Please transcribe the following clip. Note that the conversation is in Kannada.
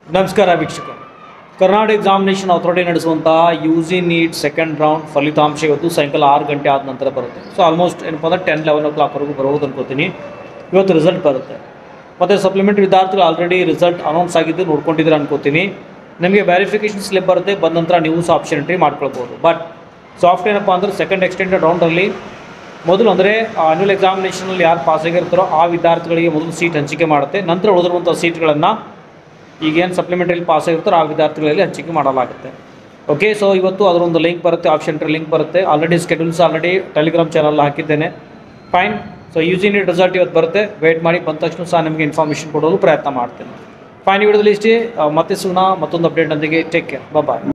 ನಮಸ್ಕಾರ ವೀಕ್ಷಕರು ಕರ್ನಾಟಕ ಎಕ್ಸಾಮಿನೇಷನ್ ಅಥಾರಿಟಿ ನಡೆಸುವಂತಹ U G NEET second round ಫಲಿತಾಂಶ ಇವತ್ತು ಸಾಯಂಕಾಲ ಆರು ಗಂಟೆ ಆದ ನಂತರ ಬರುತ್ತೆ ಸೊ ಆಲ್ಮೋಸ್ಟ್ ಏನಪ್ಪ ಅಂದ್ರೆ ಟೆನ್ ಲೆವೆನ್ ಓ ಕ್ಲಾಕ್ವರೆಗೂ ಬರೋದು ಅನ್ಕೋತೀನಿ ಇವತ್ತು ರಿಸಲ್ಟ್ ಬರುತ್ತೆ ಮತ್ತು ಸಪ್ಲಿಮೆಂಟ್ರಿ ವಿದ್ಯಾರ್ಥಿಗಳು ಆಲ್ರೆಡಿ ರಿಸಲ್ಟ್ ಅನೌನ್ಸ್ ಆಗಿದ್ದು ನೋಡ್ಕೊಂಡಿದ್ದೀರ ಅನ್ಕೋತೀನಿ ನಿಮಗೆ ವೆರಿಫಿಕೇಷನ್ ಸ್ಲಿಪ್ ಬರುತ್ತೆ ಬಂದ ನಂತರ ನೀವು ಸಹ ಆಪ್ಷನ್ ಎಂಟ್ರಿ ಮಾಡ್ಕೊಳ್ಬೋದು ಬಟ್ ಸಾಫ್ಟ್ ಏನಪ್ಪ ಅಂದ್ರೆ ಸೆಕೆಂಡ್ ಎಕ್ಸ್ಟೆಂಡೆಡ್ ರೌಂಡಲ್ಲಿ ಮೊದಲು ಅಂದರೆ ಆನ್ಯುವಲ್ ಎಕ್ಸಾಮಿನೇಷನಲ್ಲಿ ಯಾರು ಪಾಸ್ ಆಗಿರ್ತಾರೋ ಆ ವಿದ್ಯಾರ್ಥಿಗಳಿಗೆ ಮೊದಲು ಸೀಟ್ ಹಂಚಿಕೆ ಮಾಡುತ್ತೆ ನಂತರ ಉಳಿದಿರುವಂಥ ಸೀಟ್ಗಳನ್ನು ಈಗೇನು ಸಪ್ಲಿಮೆಂಟರಿ ಪಾಸ್ ಆಗಿರ್ತಾರೋ ಆ ವಿದ್ಯಾರ್ಥಿಗಳಲ್ಲಿ ಹಂಚಿಕೆ ಮಾಡಲಾಗುತ್ತೆ ಓಕೆ ಸೊ ಇವತ್ತು ಅದರೊಂದು ಲಿಂಕ್ ಬರುತ್ತೆ ಆಪ್ಷನ್ ಲಿಂಕ್ ಬರುತ್ತೆ already schedules already Telegram channel ಹಾಕಿದ್ದೇನೆ fine so U G NEET result ಇವತ್ತು ಬರುತ್ತೆ ವೇಟ್ ಮಾಡಿ ಬಂದ ತಕ್ಷಣ ಸಹ ನಿಮಗೆ ಇನ್ಫಾರ್ಮೇಷನ್ ಕೊಡೋದು ಪ್ರಯತ್ನ ಮಾಡ್ತೇನೆ ಫೈನ್ ಈ ವಿಡಿಯೋದಲ್ಲಿ ಇಷ್ಟೇ ಆ, ಮತ್ತೆ ಸಿಗೋಣ ಮತ್ತೊಂದು ಅಪ್ಡೇಟ್ನೊಂದಿಗೆ ಟೇಕ್ ಕೇರ್ ಬಾಯ್